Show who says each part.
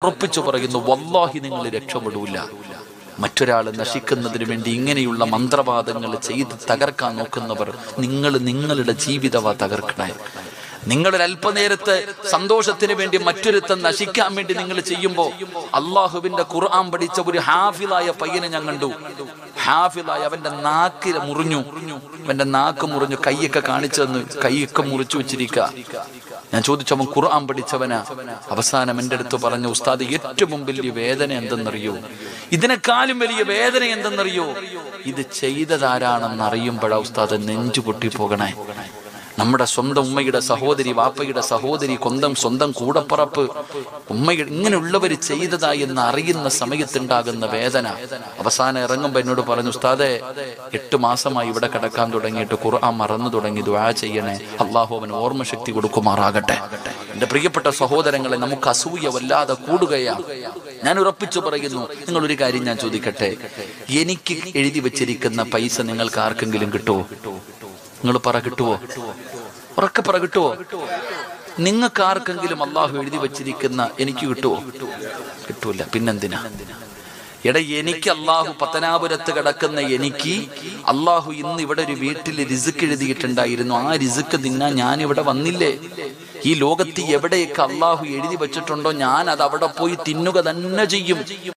Speaker 1: ഉറപ്പിച്ചു പറയുന്നു വല്ലാഹി നിങ്ങൾ രക്ഷപ്പെടൂല മറ്റൊരാൾ നശിക്കുന്നതിന് വേണ്ടി ഇങ്ങനെയുള്ള മന്ത്രവാദങ്ങൾ ചെയ്ത് തകർക്കാൻ നോക്കുന്നവർ നിങ്ങൾ നിങ്ങളുടെ ജീവിതവാ തകർക്കണേ നിങ്ങളൊരു അല്പനേരത്തെ സന്തോഷത്തിന് വേണ്ടി മറ്റൊരുത്തൻ നശിക്കാൻ വേണ്ടി നിങ്ങൾ ചെയ്യുമ്പോൾ അള്ളാഹുവിന്റെ ഖുർആൻ പഠിച്ച ഒരു ഹാഫിലായ പയ്യനെ ഞാൻ കണ്ടു ഹാഫിലായ അവന്റെ നാക്കിൽ മുറിഞ്ഞു അവന്റെ നാക്ക് മുറിഞ്ഞു കൈയൊക്കെ കാണിച്ചു തന്നു കൈയൊക്കെ മുറിച്ചു വെച്ചിരിക്ക ഞാൻ ചോദിച്ചു അവൻ ഖുർആൻ പഠിച്ചവനാ അവസാനം എൻ്റെ അടുത്ത് പറഞ്ഞു ഉസ്താദ് ഏറ്റവും വലിയ വേദന എന്തെന്നറിയോ ഇതിനെക്കാളും വലിയ വേദന എന്തെന്നറിയോ ഇത് ചെയ്തതാരാണെന്ന് അറിയുമ്പോഴാ ഉസ്താദ് നെഞ്ചു പൊട്ടി പോകണേ നമ്മുടെ സ്വന്തം ഉമ്മയുടെ സഹോദരി വാപ്പയുടെ സഹോദരി കൊന്തം സ്വന്തം കൂടപ്പറപ്പ് ഉമ്മയുടെ ഇങ്ങനെയുള്ളവർ ചെയ്തതായി എന്ന് അറിയുന്ന സമയത്തുണ്ടാകുന്ന വേദന അവസാനം ഇറങ്ങുമ്പോ എന്നോട് പറഞ്ഞു ഉസ്താദെ എട്ട് മാസമായി ഇവിടെ കിടക്കാൻ തുടങ്ങിയിട്ട് ഖുർആൻ മറന്നു തുടങ്ങി ദുആ ചെയ്യണേ അള്ളാഹു അവന് ഓർമ്മശക്തി കൊടുക്കുമാറാകട്ടെ എന്റെ പ്രിയപ്പെട്ട സഹോദരങ്ങളെ നമുക്ക് അസൂയ വല്ലാതെ കൂടുകയാണ് ഞാൻ ഉറപ്പിച്ചു പറയുന്നു നിങ്ങൾ ഒരു കാര്യം ഞാൻ ചോദിക്കട്ടെ എനിക്ക് എഴുതി വെച്ചിരിക്കുന്ന പൈസ നിങ്ങൾക്ക് ആർക്കെങ്കിലും കിട്ടുമോ നിങ്ങൾ പറ കിട്ടുവോ ഉറക്കെ പറ കിട്ടുവോ നിങ്ങൾക്ക് ആർക്കെങ്കിലും അള്ളാഹു എഴുതി വെച്ചിരിക്കുന്ന എനിക്ക് കിട്ടുവോ കിട്ടൂല പിന്നെന്തിനാ എടാ എനിക്ക് അള്ളാഹു പത്തനാപുരത്ത് കിടക്കുന്ന എനിക്ക് അള്ളാഹു ഇന്ന് ഇവിടെ ഒരു വീട്ടിൽ റിസുക്ക് എഴുതിയിട്ടുണ്ടായിരുന്നു ആ റിസുക്ക് തിന്നാൻ ഞാൻ ഇവിടെ വന്നില്ലേ ഈ ലോകത്ത് എവിടെയൊക്കെ അള്ളാഹു എഴുതി വെച്ചിട്ടുണ്ടോ ഞാൻ അത് അവിടെ പോയി തിന്നുക തന്നെ ചെയ്യും